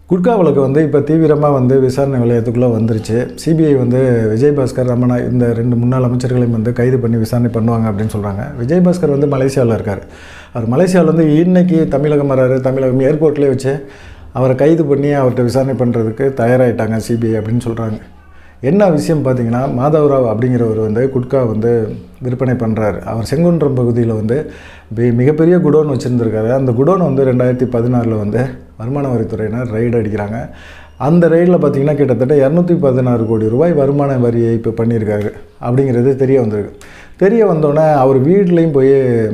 குட்கா வழக்கு வந்து இப்போ தீவிரமாக வந்து விசாரணை வளையத்துக்குள்ளே வந்துருச்சு சிபிஐ வந்து விஜயபாஸ்கர் ரமணா இந்த ரெண்டு முன்னாள் அமைச்சர்களையும் வந்து கைது பண்ணி விசாரணை பண்ணுவாங்க அப்படின்னு சொல்கிறாங்க விஜயபாஸ்கர் வந்து மலேசியாவில் இருக்கார் அவர் மலேசியாவில் வந்து இன்னைக்கு தமிழகம் வராரு தமிழகம் ஏர்போர்ட்லேயே வச்சு அவரை கைது பண்ணி அவர்கிட்ட விசாரணை பண்ணுறதுக்கு தயாராகிட்டாங்க சிபிஐ அப்படின்னு சொல்கிறாங்க என்ன விஷயம் பார்த்தீங்கன்னா மாதவராவ் அப்படிங்கிறவர் வந்து குட்கா வந்து விற்பனை பண்ணுறாரு அவர் செங்குன்றம் பகுதியில் வந்து பி- மிகப்பெரிய குடோன் வச்சுருந்துருக்காரு அந்த குடோன் வந்து ரெண்டாயிரத்தி பதினாறில் வந்து வருமான வரித்துறையினர் ரைடு அடிக்கிறாங்க அந்த ரைடில் பார்த்தீங்கன்னா கிட்டத்தட்ட இரநூத்தி பதினாறு கோடி ரூபாய் வருமான வரி ஏய்ப்பு பண்ணியிருக்காரு அப்படிங்கிறது தெரிய வந்திருக்கு தெரிய வந்தோடனே அவர் வீட்லேயும் போய்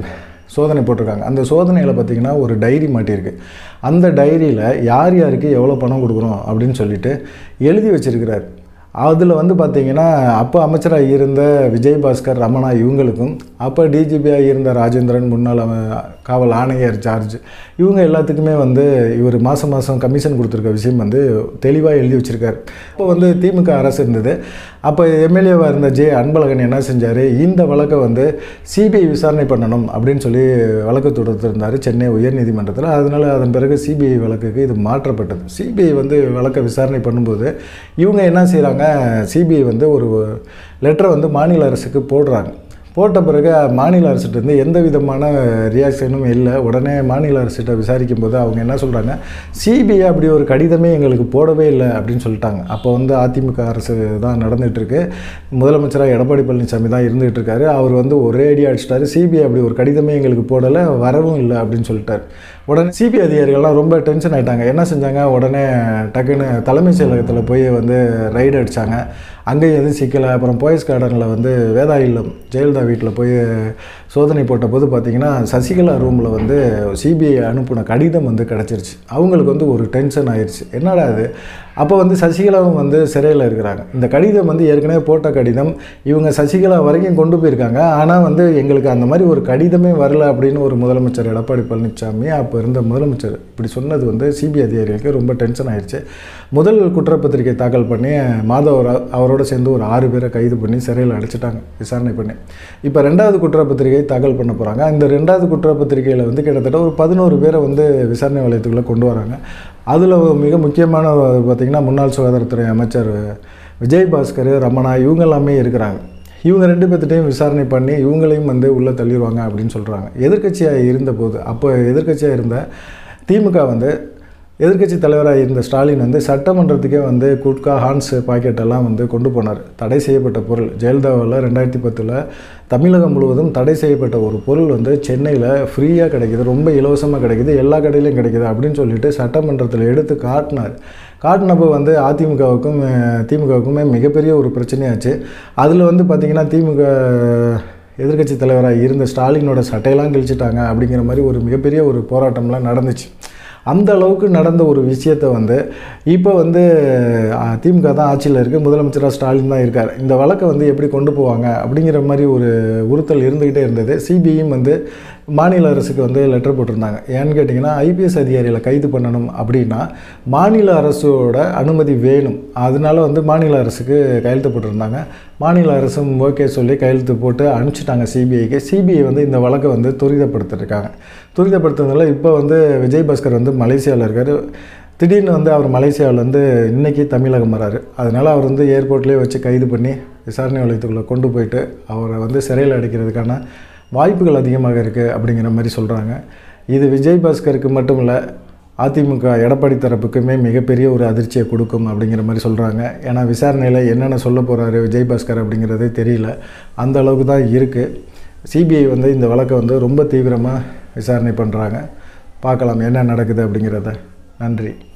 சோதனை போட்டிருக்காங்க அந்த சோதனையில் பார்த்தீங்கன்னா ஒரு டைரி மாட்டியிருக்கு அந்த டைரியில் யார் யாருக்கு எவ்வளோ பணம் கொடுக்குறோம் அப்படின்னு சொல்லிட்டு எழுதி வச்சிருக்கிறார் அதில் வந்து பார்த்தீங்கன்னா அப்போ அமைச்சராக இருந்த விஜயபாஸ்கர் ரமணா இவங்களுக்கும் அப்போ டிஜிபியாக இருந்த ராஜேந்திரன் முன்னாள் அம- காவல் ஆணையர் ஜார்ஜ் இவங்க எல்லாத்துக்குமே வந்து இவர் மாதம் மாதம் கமிஷன் கொடுத்துருக்க விஷயம் வந்து தெளிவாக எழுதி வச்சுருக்காரு இப்போ வந்து திமுக அரசு இருந்தது அப்போ எம்எல்ஏவாக இருந்த ஜே அன்பழகன் என்ன செஞ்சார் இந்த வழக்கை வந்து சிபிஐ விசாரணை பண்ணணும் அப்படின்னு சொல்லி வழக்கு தொடுத்திருந்தார் சென்னை உயர்நீதிமன்றத்தில் அதனால் அதன் பிறகு சிபிஐ வழக்குக்கு இது மாற்றப்பட்டது சிபிஐ வந்து வழக்கை விசாரணை பண்ணும்போது இவங்க என்ன செய்கிறாங்க சிபிஐ வந்து ஒரு லெட்டரை வந்து மாநில அரசுக்கு போடுறாங்க போட்ட பிறகு மாநில அரசுகிட்ட இருந்து எந்த விதமான ரியாக்ஷனும் இல்லை உடனே மாநில அரசுகிட்ட விசாரிக்கும் போது அவங்க என்ன சொல்கிறாங்க சிபிஐ அப்படி ஒரு கடிதமே எங்களுக்கு போடவே இல்லை அப்படின்னு சொல்லிட்டாங்க அப்போ வந்து அதிமுக அரசு தான் நடந்துகிட்டு இருக்கு முதலமைச்சராக எடப்பாடி பழனிசாமி தான் இருந்துகிட்டு இருக்காரு அவர் வந்து ஒரே அடி அடிச்சிட்டாரு சிபிஐ அப்படி ஒரு கடிதமே எங்களுக்கு போடலை வரவும் இல்லை அப்படின்னு சொல்லிட்டாரு உடனே சிபிஐ அதிகாரிகள்லாம் ரொம்ப டென்ஷன் ஆயிட்டாங்க என்ன செஞ்சாங்க உடனே டக்குன்னு தலைமைச் செயலகத்தில் போய் வந்து ரைடு அடித்தாங்க அங்கேயும் எதுவும் சிக்கலை அப்புறம் போயஸ் கார்டனில் வந்து வேதா இல்லம் ஜெயலலிதா வீட்டில் போய் சோதனை போட்ட போது பார்த்தீங்கன்னா சசிகலா ரூமில் வந்து சிபிஐ அனுப்பின கடிதம் வந்து கிடச்சிருச்சு அவங்களுக்கு வந்து ஒரு டென்ஷன் ஆயிடுச்சு என்னடா அது அப்போ வந்து சசிகலாவும் வந்து சிறையில் இருக்கிறாங்க இந்த கடிதம் வந்து ஏற்கனவே போட்ட கடிதம் இவங்க சசிகலா வரைக்கும் கொண்டு போயிருக்காங்க ஆனால் வந்து எங்களுக்கு அந்த மாதிரி ஒரு கடிதமே வரல அப்படின்னு ஒரு முதலமைச்சர் எடப்பாடி பழனிசாமி அப்போ இருந்த முதலமைச்சர் இப்படி சொன்னது வந்து சிபிஐ அதிகாரிகளுக்கு ரொம்ப டென்ஷன் ஆயிடுச்சு முதல் குற்றப்பத்திரிகை தாக்கல் பண்ணி மாதவ ரா- அவரோட சேர்ந்து ஒரு ஆறு பேரை கைது பண்ணி சிறையில் அடைச்சிட்டாங்க விசாரணை பண்ணி இப்போ ரெண்டாவது குற்றப்பத்திரிகை தாக்கல் பண்ண போகிறாங்க இந்த ரெண்டாவது குற்றப்பத்திரிகையில் வந்து கிட்டத்தட்ட ஒரு பதினோரு பேரை வந்து விசாரணை வளையத்துக்குள்ளே கொண்டு வராங்க அதில் மிக முக்கியமான பார்த்திங்கன்னா முன்னாள் சுகாதாரத்துறை அமைச்சர் விஜயபாஸ்கர் ரமணா இவங்க எல்லாமே இருக்கிறாங்க இவங்க ரெண்டு பேர்த்திட்டையும் விசாரணை பண்ணி இவங்களையும் வந்து உள்ளே தள்ளிடுவாங்க அப்படின்னு சொல்கிறாங்க எதிர்க்கட்சியாக இருந்தபோது அப்போ எதிர்க்கட்சியாக இருந்த திமுக வந்து எதிர்க்கட்சி தலைவராக இருந்த ஸ்டாலின் வந்து சட்டமன்றத்துக்கே வந்து குட்கா ஹான்ஸ் பாக்கெட் எல்லாம் வந்து கொண்டு போனார் தடை செய்யப்பட்ட பொருள் ஜெயலலிதாவில் ரெண்டாயிரத்தி பத்தில் தமிழகம் முழுவதும் தடை செய்யப்பட்ட ஒரு பொருள் வந்து சென்னையில் ஃப்ரீயாக கிடைக்குது ரொம்ப இலவசமாக கிடைக்குது எல்லா கடையிலையும் கிடைக்குது அப்படின்னு சொல்லிட்டு சட்டமன்றத்தில் எடுத்து காட்டினார் காட்டினப்போ வந்து அதிமுகவுக்கும் அஹ், திமுகவுக்குமே மிகப்பெரிய ஒரு பிரச்சனையாச்சு அதில் வந்து பார்த்திங்கன்னா திமுக எதிர்க்கட்சி தலைவராக இருந்த ஸ்டாலினோட சட்டையெல்லாம் கிழிச்சிட்டாங்க அப்படிங்கிற மாதிரி ஒரு மிகப்பெரிய ஒரு போராட்டம்லாம் நடந்துச்சு அந்த அளவுக்கு நடந்த ஒரு விஷயத்தை வந்து இப்போ வந்து அஹ், திமுக தான் ஆட்சியில் இருக்குது முதலமைச்சராக ஸ்டாலின் தான் இருக்கார் இந்த வழக்கை வந்து எப்படி கொண்டு போவாங்க அப்படிங்கிற மாதிரி ஒரு உறுத்தல் இருந்துக்கிட்டே இருந்தது சிபிஐயும் வந்து மாநில அரசுக்கு வந்து லெட்டர் போட்டிருந்தாங்க ஏன்னு கேட்டிங்கன்னா ஐபிஎஸ் அதிகாரிகளை கைது பண்ணணும் அப்படின்னா மாநில அரசோட அனுமதி வேணும் அதனால வந்து மாநில அரசுக்கு கையெழுத்து போட்டிருந்தாங்க மாநில அரசும் ஓகே சொல்லி கையெழுத்து போட்டு அனுப்பிச்சிட்டாங்க சிபிஐக்கு சிபிஐ வந்து இந்த வழக்கை வந்து துரிதப்படுத்திருக்காங்க துரிதப்படுத்துனதில் இப்போ வந்து விஜயபாஸ்கர் வந்து மலேசியாவில் இருக்கார் திடீர்னு வந்து அவர் மலேசியாவிலேருந்து இன்னைக்கு தமிழகம் வராரு அதனால் அவர் வந்து ஏர்போர்ட்லேயே வச்சு கைது பண்ணி விசாரணை வளையத்துக்குள்ளே கொண்டு போயிட்டு அவரை வந்து சிறையில் அடைக்கிறதுக்கான வாய்ப்புகள் அதிகமாக இருக்குது அப்படிங்கிற மாதிரி சொல்கிறாங்க இது விஜயபாஸ்கருக்கு மட்டும் இல்லை அதிமுக எடப்பாடி தரப்புக்குமே மிகப்பெரிய ஒரு அதிர்ச்சியை கொடுக்கும் அப்படிங்கிற மாதிரி சொல்கிறாங்க ஏன்னா விசாரணையில் என்னென்ன சொல்ல போகிறாரு விஜயபாஸ்கர் அப்படிங்கிறதே தெரியல அந்த அளவுக்கு தான் இருக்குது சிபிஐ வந்து இந்த வழக்கை வந்து ரொம்ப தீவிரமாக விசாரணை பண்ணுறாங்க பார்க்கலாம் என்ன நடக்குது அப்படிங்கிறத நன்றி